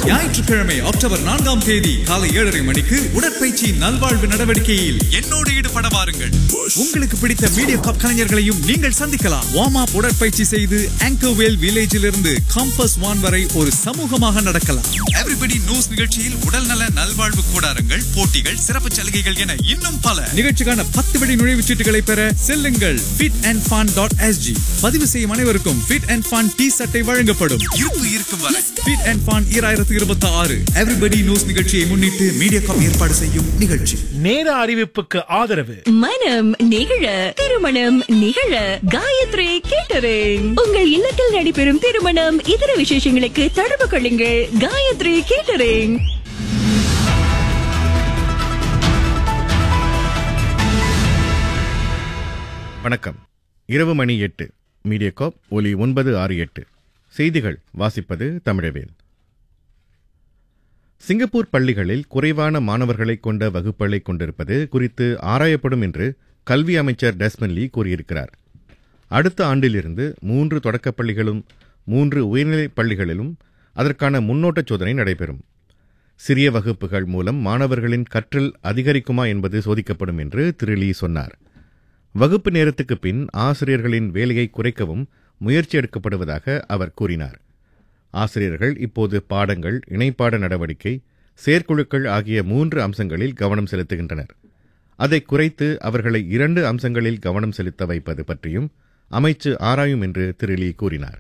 ஞாயிற்றுக்கிழமை அக்டோபர் நான்காம் தேதி காலை ஏழரை மணிக்கு உடற்பயிற்சி நல்வாழ்வு நடவடிக்கையில் என்னோடு ஈடுபட வாருங்கள் உங்களுக்கு பிடித்த மீடியா கப் கலைஞர்களையும் நீங்கள் சந்திக்கலாம் வார்ம் அப் உடற்பயிற்சி செய்து ஆங்கர்வேல் வில்லேஜில் இருந்து காம்பஸ் வான் வரை ஒரு சமூகமாக நடக்கலாம் எவ்ரிபடி நியூஸ் நிகழ்ச்சியில் உடல்நல நல்வாழ்வு கூடாரங்கள் போட்டிகள் சிறப்பு சலுகைகள் என இன்னும் பல நிகழ்ச்சிக்கான பத்து வழி நுழைவுச் சீட்டுகளை பெற செல்லுங்கள் fit and fun dot SG பதிவு செய்யும் அனைவருக்கும் fit and fun டி சட்டை வழங்கப்படும் இருப்பு இருக்கும் வரை fit and fun ஈராயிரத்து இருபத்தி ஆறு எவ்ரிபடி நியூஸ் நிகழ்ச்சியை முன்னிட்டு மீடியா காப் ஏற்பாடு செய்யும் நிகழ்ச்சி நேர அறிவிப்புக்கு ஆதரவு மனம் நிகழ திருமணம் நிகழ காயத்ரி கேட்டரிங் உங்கள் இல்லத்தில் நடைபெறும் திருமணம் இதர விசேஷங்களுக்கு தொடர்பு கொள்ளுங்கள் காயத்ரி கேட்டரிங் வணக்கம் இரவு மணி எட்டு மீடியாகாப் ஒலி ஒன்பது ஆறு எட்டு செய்திகள் வாசிப்பது தமிழவேல் சிங்கப்பூர் பள்ளிகளில் குறைவான மாணவர்களை கொண்ட வகுப்புகளை கொண்டிருப்பது குறித்து ஆராயப்படும் என்று கல்வி அமைச்சர் டெஸ்மன் லீ கூறியிருக்கிறார் அடுத்த ஆண்டிலிருந்து மூன்று தொடக்கப் பள்ளிகளும் மூன்று உயர்நிலைப் பள்ளிகளிலும் அதற்கான முன்னோட்டச் சோதனை நடைபெறும் சிறிய வகுப்புகள் மூலம் மாணவர்களின் கற்றல் அதிகரிக்குமா என்பது சோதிக்கப்படும் என்று திரு லீ சொன்னார் வகுப்பு நேரத்துக்கு பின் ஆசிரியர்களின் வேலையை குறைக்கவும் முயற்சி எடுக்கப்படுவதாக அவர் கூறினார் ஆசிரியர்கள் இப்போது பாடங்கள் இணைப்பாட நடவடிக்கை செயற்குழுக்கள் ஆகிய மூன்று அம்சங்களில் கவனம் செலுத்துகின்றனர் அதை குறைத்து அவர்களை இரண்டு அம்சங்களில் கவனம் செலுத்த வைப்பது பற்றியும் அமைச்சு ஆராயும் என்று திரு லீ கூறினார்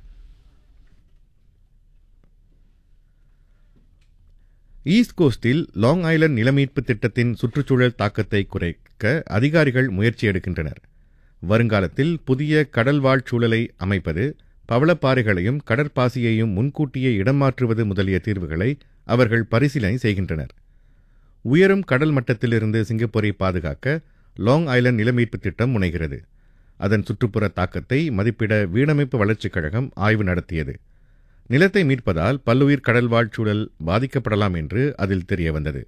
ஈஸ்ட் கோஸ்டில் லாங் ஐலண்ட் நிலமீட்பு திட்டத்தின் சுற்றுச்சூழல் தாக்கத்தை குறைக்க அதிகாரிகள் முயற்சி எடுக்கின்றனர் வருங்காலத்தில் புதிய கடல்வாழ் சூழலை அமைப்பது பவளப்பாறைகளையும் கடற்பாசியையும் முன்கூட்டியே இடம் மாற்றுவது முதலிய தீர்வுகளை அவர்கள் பரிசீலனை செய்கின்றனர் உயரும் கடல் மட்டத்திலிருந்து சிங்கப்பூரை பாதுகாக்க லாங் ஐலண்ட் நிலமீட்பு திட்டம் முனைகிறது அதன் சுற்றுப்புற தாக்கத்தை மதிப்பிட வீடமைப்பு வளர்ச்சிக் கழகம் ஆய்வு நடத்தியது நிலத்தை மீட்பதால் பல்லுயிர் கடல்வாழ் சூழல் பாதிக்கப்படலாம் என்று அதில் தெரியவந்தது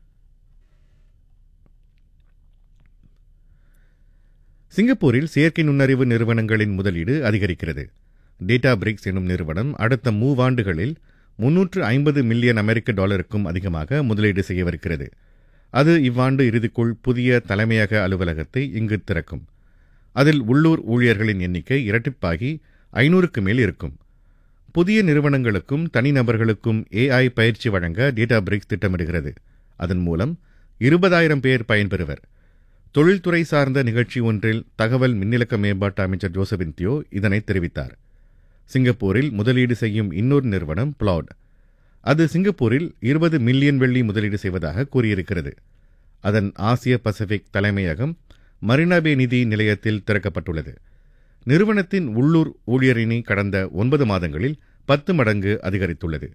சிங்கப்பூரில் செயற்கை நுண்ணறிவு நிறுவனங்களின் முதலீடு அதிகரிக்கிறது டேட்டா பிரிக்ஸ் எனும் நிறுவனம் அடுத்த மூவாண்டுகளில் முன்னூற்று ஐம்பது மில்லியன் அமெரிக்க டாலருக்கும் அதிகமாக முதலீடு செய்யவிருக்கிறது அது இவ்வாண்டு இறுதிக்குள் புதிய தலைமையக அலுவலகத்தை இங்கு திறக்கும் அதில் உள்ளூர் ஊழியர்களின் எண்ணிக்கை இரட்டிப்பாகி ஐநூறுக்கு மேல் இருக்கும் புதிய நிறுவனங்களுக்கும் தனிநபர்களுக்கும் ஏஐ பயிற்சி வழங்க டேட்டா பிரிக்ஸ் திட்டமிடுகிறது அதன் மூலம் இருபதாயிரம் பேர் பயன்பெறுவர் தொழில்துறை சார்ந்த நிகழ்ச்சி ஒன்றில் தகவல் மின்னிலக்க மேம்பாட்டு அமைச்சர் ஜோசபின் தியோ இதனை தெரிவித்தார் சிங்கப்பூரில் முதலீடு செய்யும் இன்னொரு நிறுவனம் பிளாட் அது சிங்கப்பூரில் இருபது மில்லியன் வெள்ளி முதலீடு செய்வதாக கூறியிருக்கிறது அதன் ஆசிய பசிபிக் தலைமையகம் மரினாபே நிதி நிலையத்தில் திறக்கப்பட்டுள்ளது நிறுவனத்தின் உள்ளூர் ஊழியரிணி கடந்த ஒன்பது மாதங்களில் பத்து மடங்கு அதிகரித்துள்ளது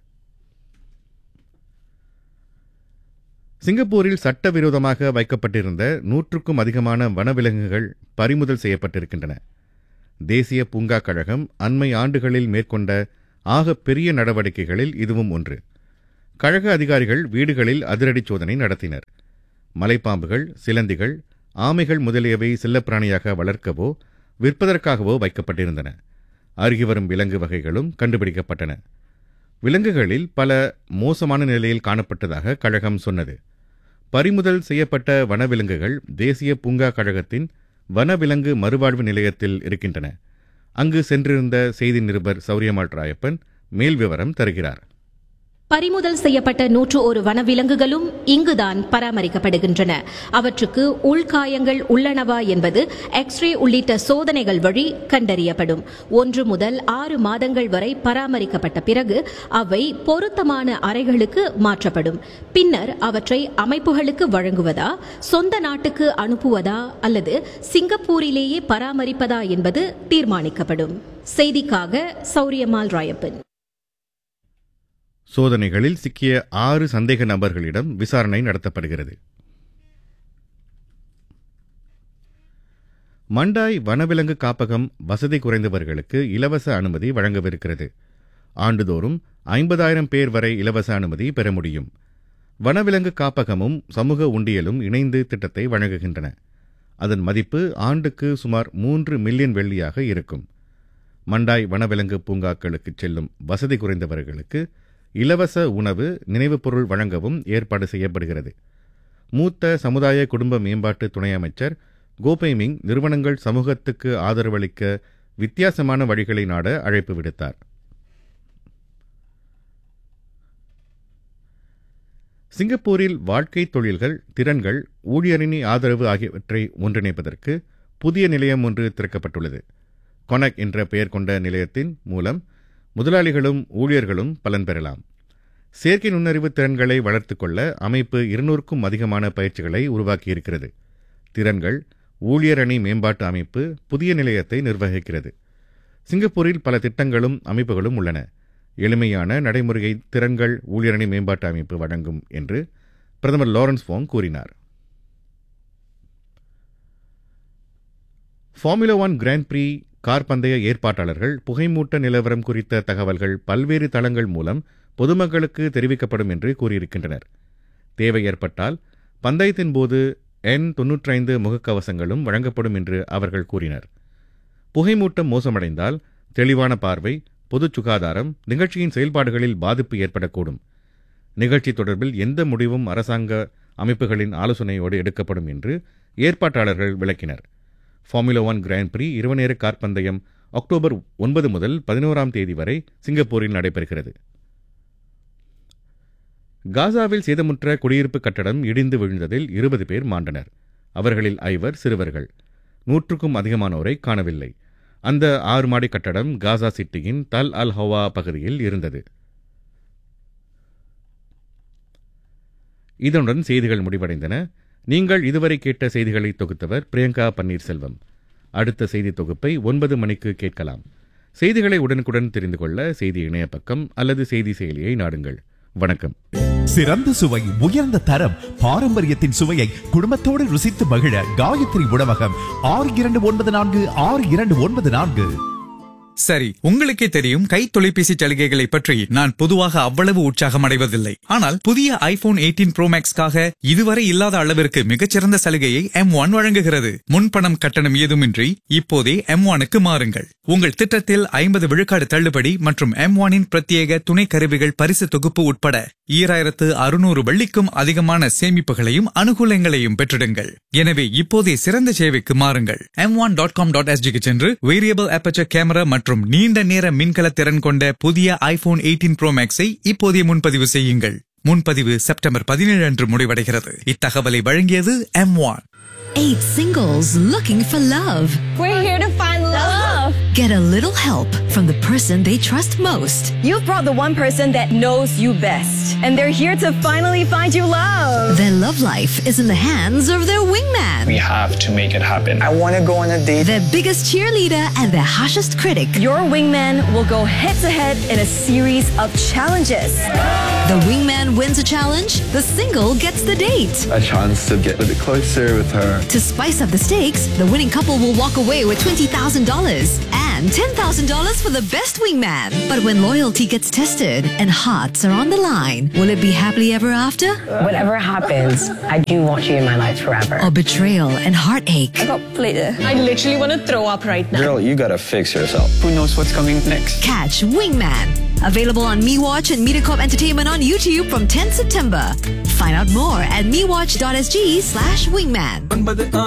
சிங்கப்பூரில் சட்டவிரோதமாக வைக்கப்பட்டிருந்த நூற்றுக்கும் அதிகமான வனவிலங்குகள் பறிமுதல் செய்யப்பட்டிருக்கின்றன தேசிய பூங்கா கழகம் அண்மை ஆண்டுகளில் மேற்கொண்ட ஆக பெரிய நடவடிக்கைகளில் இதுவும் ஒன்று கழக அதிகாரிகள் வீடுகளில் அதிரடி சோதனை நடத்தினர் மலைப்பாம்புகள் சிலந்திகள் ஆமைகள் முதலியவை செல்லப்பிராணியாக வளர்க்கவோ விற்பதற்காகவோ வைக்கப்பட்டிருந்தன அருகி வரும் விலங்கு வகைகளும் கண்டுபிடிக்கப்பட்டன விலங்குகளில் பல மோசமான நிலையில் காணப்பட்டதாக கழகம் சொன்னது பறிமுதல் செய்யப்பட்ட வனவிலங்குகள் தேசிய பூங்கா கழகத்தின் வனவிலங்கு மறுவாழ்வு நிலையத்தில் இருக்கின்றன அங்கு சென்றிருந்த செய்தி நிருபர் சௌரியமாள் ராயப்பன் மேல் விவரம் தருகிறார் பறிமுதல் செய்யப்பட்ட நூற்று ஒரு வனவிலங்குகளும் இங்குதான் பராமரிக்கப்படுகின்றன அவற்றுக்கு உள்காயங்கள் உள்ளனவா என்பது எக்ஸ்ரே உள்ளிட்ட சோதனைகள் வழி கண்டறியப்படும் ஒன்று முதல் ஆறு மாதங்கள் வரை பராமரிக்கப்பட்ட பிறகு அவை பொருத்தமான அறைகளுக்கு மாற்றப்படும் பின்னர் அவற்றை அமைப்புகளுக்கு வழங்குவதா சொந்த நாட்டுக்கு அனுப்புவதா அல்லது சிங்கப்பூரிலேயே பராமரிப்பதா என்பது தீர்மானிக்கப்படும் செய்திக்காக சௌரியமால் ராயப்பன் சோதனைகளில் சிக்கிய ஆறு சந்தேக நபர்களிடம் விசாரணை நடத்தப்படுகிறது மண்டாய் வனவிலங்கு காப்பகம் வசதி குறைந்தவர்களுக்கு இலவச அனுமதி வழங்கவிருக்கிறது ஆண்டுதோறும் ஐம்பதாயிரம் பேர் வரை இலவச அனுமதி பெற முடியும் வனவிலங்கு காப்பகமும் சமூக உண்டியலும் இணைந்து திட்டத்தை வழங்குகின்றன அதன் மதிப்பு ஆண்டுக்கு சுமார் மூன்று மில்லியன் வெள்ளியாக இருக்கும் மண்டாய் வனவிலங்கு பூங்காக்களுக்கு செல்லும் வசதி குறைந்தவர்களுக்கு இலவச உணவு நினைவுப் பொருள் வழங்கவும் ஏற்பாடு செய்யப்படுகிறது மூத்த சமுதாய குடும்ப மேம்பாட்டு துணை அமைச்சர் கோபைமிங் நிறுவனங்கள் சமூகத்துக்கு ஆதரவளிக்க வித்தியாசமான வழிகளை நாட அழைப்பு விடுத்தார் சிங்கப்பூரில் வாழ்க்கை தொழில்கள் திறன்கள் ஊழியரணி ஆதரவு ஆகியவற்றை ஒன்றிணைப்பதற்கு புதிய நிலையம் ஒன்று திறக்கப்பட்டுள்ளது கொனக் என்ற பெயர் கொண்ட நிலையத்தின் மூலம் முதலாளிகளும் ஊழியர்களும் பலன் பெறலாம் செயற்கை நுண்ணறிவு திறன்களை வளர்த்துக் கொள்ள அமைப்பு இருநூறுக்கும் அதிகமான பயிற்சிகளை உருவாக்கியிருக்கிறது திறன்கள் ஊழியரணி மேம்பாட்டு அமைப்பு புதிய நிலையத்தை நிர்வகிக்கிறது சிங்கப்பூரில் பல திட்டங்களும் அமைப்புகளும் உள்ளன எளிமையான நடைமுறையை திறன்கள் ஊழியரணி மேம்பாட்டு அமைப்பு வழங்கும் என்று பிரதமர் லாரன்ஸ் வாங் கூறினார் Formula One Grand Prix car பந்தய ஏற்பாட்டாளர்கள் புகைமூட்ட நிலவரம் குறித்த தகவல்கள் பல்வேறு தளங்கள் மூலம் பொதுமக்களுக்கு தெரிவிக்கப்படும் என்று கூறியிருக்கின்றனர் தேவை ஏற்பட்டால் பந்தயத்தின் போது என் தொன்னூற்றைந்து முகக்கவசங்களும் வழங்கப்படும் என்று அவர்கள் கூறினர் புகைமூட்டம் மோசமடைந்தால் தெளிவான பார்வை பொது சுகாதாரம் நிகழ்ச்சியின் செயல்பாடுகளில் பாதிப்பு ஏற்படக்கூடும் நிகழ்ச்சி தொடர்பில் எந்த முடிவும் அரசாங்க அமைப்புகளின் ஆலோசனையோடு எடுக்கப்படும் என்று ஏற்பாட்டாளர்கள் விளக்கினர் ஃபார்முலா ஒன் கிராண்ட் பிரீ இருவநேர கார் பந்தயம் அக்டோபர் ஒன்பது முதல் பதினோராம் தேதி வரை சிங்கப்பூரில் நடைபெறுகிறது காசாவில் சேதமுற்ற குடியிருப்பு கட்டடம் இடிந்து விழுந்ததில் இருபது பேர் மாண்டனர் அவர்களில் ஐவர் சிறுவர்கள் நூற்றுக்கும் அதிகமானோரை காணவில்லை அந்த ஆறு மாடி கட்டடம் காசா சிட்டியின் தல் அல் ஹவா பகுதியில் இருந்தது இதனுடன் செய்திகள் முடிவடைந்தன நீங்கள் இதுவரை கேட்ட செய்திகளை தொகுத்தவர் பிரியங்கா பன்னீர்செல்வம் அடுத்த செய்தி தொகுப்பை ஒன்பது மணிக்கு கேட்கலாம் செய்திகளை உடனுக்குடன் தெரிந்து கொள்ள செய்தி இணைய பக்கம் அல்லது செய்தி செயலியை நாடுங்கள் வணக்கம் சிறந்த சுவை உயர்ந்த தரம் பாரம்பரியத்தின் சுவையை குடும்பத்தோடு ருசித்து மகிழ காயத்ரி உணவகம் ஆறு இரண்டு ஒன்பது நான்கு ஆறு இரண்டு ஒன்பது நான்கு சரி உங்களுக்கே தெரியும் கை தொலைபேசி சலுகைகளை பற்றி நான் பொதுவாக அவ்வளவு உற்சாகம் அடைவதில்லை ஆனால் புதிய ஐபோன் 18 ப்ரோ மேக்ஸ்க்காக இதுவரை இல்லாத அளவிற்கு மிகச்சிறந்த சலுகையை எம் ஒன் வழங்குகிறது முன்பணம் கட்டணம் ஏதுமின்றி இப்போதே எம் ஒனுக்கு மாறுங்கள் உங்கள் திட்டத்தில் ஐம்பது விழுக்காடு தள்ளுபடி மற்றும் எம் ஒனின் பிரத்யேக துணை கருவிகள் பரிசு தொகுப்பு உட்பட ஈராயிரத்து அறுநூறு வெள்ளிக்கும் அதிகமான சேமிப்புகளையும் அனுகூலங்களையும் பெற்றிடுங்கள் எனவே இப்போதே சிறந்த சேவைக்கு மாறுங்கள் M one dot com dot எஸ்ஜிக்கு சென்று வேரியபிள் அபச்சர் கேமரா மற்றும் நீண்ட நேர மின்கல திறன் கொண்ட புதிய ஐபோன் 18 ப்ரோ மேக்ஸை இப்போதே முன்பதிவு செய்யுங்கள் முன்பதிவு செப்டம்பர் பதினேழு அன்று முடிவடைகிறது இத்தகவலை வழங்கியது M one Eight singles looking for love. We're here to find love. Get a little help from the person they trust most. You've brought the one person that knows you best. And they're here to finally find you love. Their love life is in the hands of their wingman. We have to make it happen. I want to go on a date. Their biggest cheerleader and their harshest critic. Your wingman will go head to head in a series of challenges. The wingman wins a challenge, the single gets the date. A chance to get a bit closer with her. To spice up the stakes, the winning couple will walk away with $20,000 and $10,000 for the best wingman. But when loyalty gets tested and hearts are on the line, will it be happily ever after? Whatever happens, I do want you in my life forever. Or betrayal and heartache? I literally want to throw up right now. Girl, you gotta fix yourself. Who knows what's coming next? Catch Wingman. Available on MeWatch and MediaCorp Entertainment on YouTube from 10 September. Find out more at mewatch.sg slash wingman.